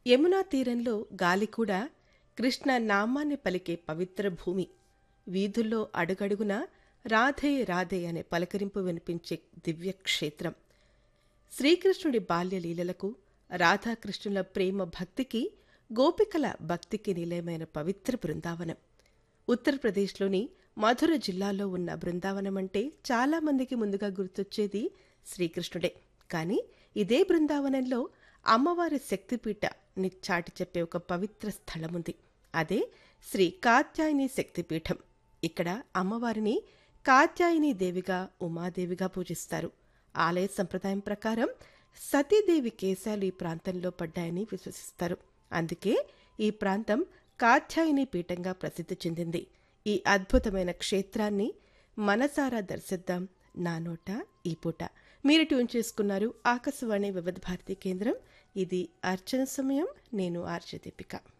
యమునా తీరంలో గాలి కూడా కృష్ణ నామాన్ని పలికే పవిత్ర భూమి వీధుల్లో అడుగడుగున రాధే రాధే అనే పలకరింపు వినిపించే దివ్య క్షేత్రం శ్రీకృష్ణుడి బాల్యలీలలకు రాధాకృష్ణుల ప్రేమ భక్తికి గోపికల భక్తికి నిలయమైన పవిత్ర బృందావనం ఉత్తరప్రదేశ్లోని మధుర జిల్లాలో ఉన్న బృందావనం అంటే చాలా మందికి ముందుగా గుర్తొచ్చేది శ్రీకృష్ణుడే కానీ ఇదే బృందావనంలో అమ్మవారి శక్తిపీఠని చాటి చెప్పే ఒక పవిత్ర స్థలముంది అదే శ్రీ కాత్యాయని శక్తిపీఠం ఇక్కడ అమ్మవారిని కాత్యాయని దేవిగా ఉమాదేవిగా పూజిస్తారు ఆలయ సంప్రదాయం ప్రకారం సతీదేవి కేశాలు ఈ ప్రాంతంలో పడ్డాయని విశ్వసిస్తారు అందుకే ఈ ప్రాంతం కాత్యాయని పీఠంగా ప్రసిద్ధి చెందింది ఈ అద్భుతమైన క్షేత్రాన్ని మనసారా దర్శిద్దాం నా నోట ఈ పూట మీరు ట్యూన్ చేసుకున్నారు ఆకాశవాణి వివిధ భారతి కేంద్రం ఇది అర్చన సమయం నేను ఆర్జ దీపిక